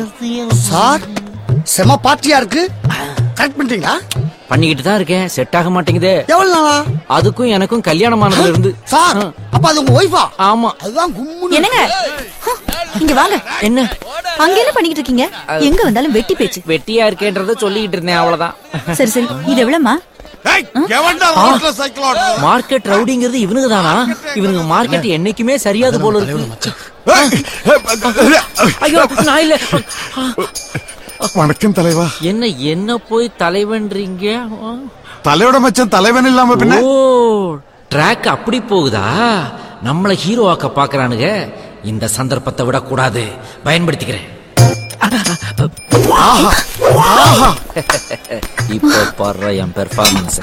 Sir செம பார்ட்டியா இருக்கு correct பண்ணிட்டீங்களா பண்ணிக்கிட்டு தான் இருக்கேன் செட் ஆக மாட்டேங்குதே எவ்வளவு நாளா அதுக்கும் எனக்கும் கல்யாணமானதுல இருந்து சார் அப்ப அது உங்க ஒய்ஃபா ஆமா அதுதான் கும்முன்னு என்னங்க ஹ, இங்க வாங்க என்ன அங்க என்ன பண்ணிக்கிட்டு இருக்கீங்க எங்க வந்தாலும் வெட்டி பேச்சு வெட்டியா இருக்கேன்றத சொல்லிக்கிட்டு இருந்தேன் அவ்வளவுதான் சரி சரி இது எவ்வளவுமா ஏய், எவன்டா ரோட்ல சைக்கிள் ஓட்டுறது? மார்க்கெட் ரவுடிங்கிறது இவனுக்கு தானா இவனுக்கு மார்க்கெட் என்னைக்குமே சரியாது போல இருக்கு ஏய், ஐயோ நான் இல்ல வணக்கம் தலைவா என்ன என்ன போய் தலைவன்றீங்க ஆ. தலையோட மச்சான் தலைவன் இல்லாம பின்ன ஓ ட்ராக் அப்படி போகுதா நம்மள ஹீரோ ஆக்க பாக்குறானுங்க இந்த சந்தர்ப்பத்தை விடக்கூடாது பயன்படுத்திக்கிறேன் இப்போ பாடுற என் பெர்ஃபார்மன்ஸ்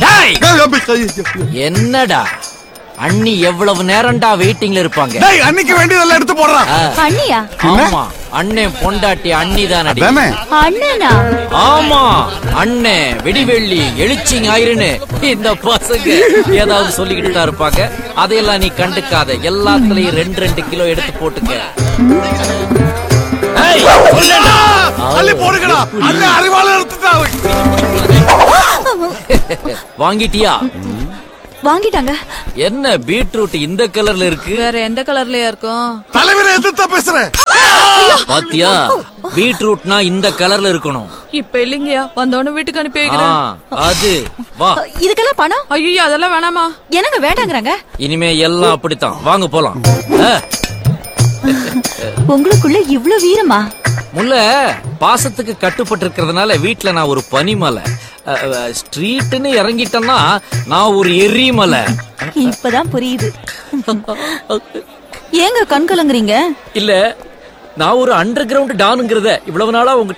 என்னடா அண்ணி எவ்வளவு நேரம்டா வெயிட்டிங்ல இருப்பாங்க டேய் அன்னைக்கு வேண்டியதெல்லாம் எடுத்து போடுறான் ஆ, அண்ணியா ஆமா அண்ணன் பொண்டாட்டி அண்ணி தானடி தானே அண்ணனா ஆமா அண்ணே வெடிவெள்ளி எழுச்சி ஞாயிறுன்னு இந்த பசங்க ஏதாவது சொல்லிக்கிட்டு தான் இருப்பாங்க அதையெல்லாம் நீ கண்டுக்காத எல்லாத்துலயும் ரெண்டு ரெண்டு கிலோ எடுத்து போட்டுக்க ஏய், சொல்லேன்டா. அள்ளி போடுங்கடா அண்ணன் அறிவாளர் எடுத்துட்டாரு வாங்கிட்டியா வாங்கிட்டாங்க என்ன பீட்ரூட் இந்த கலர்ல இருக்கு வேற எந்த கலர்லயா இருக்கும் தலைவரை எதிர்த்தா பேசுறேன் பாத்தியா பீட்ரூட்னா இந்த கலர்ல இருக்கணும் இப்ப இல்லைங்கயா வந்தோடனே வீட்டுக்கு அனுப்பி ஆ, வைக்கிறேன் அது வா இதுக்கெல்லாம் பணம் ஐயோ அதெல்லாம் வேணாமா என்னங்க வேண்டாங்கறாங்க இனிமே எல்லாம் அப்படித்தான் வாங்க போலாம் ஆ. உங்களுக்குள்ள இவ்ளோ வீரமா முல்ல பாசத்துக்கு கட்டுப்பட்டு இருக்கிறதுனால வீட்டுல நான் ஒரு பனிமலை அஹ், அஹ், ஸ்ட்ரீட்னு இறங்கிட்டேன்னா நான் ஒரு எரிமலை இப்பதான் புரியுது ஏங்க கண் கலங்குறீங்க இல்ல நான் ஒரு அண்டர் கிரவுண்ட் டானுங்கிறத இவ்வளவு நாளா உங்ககிட்ட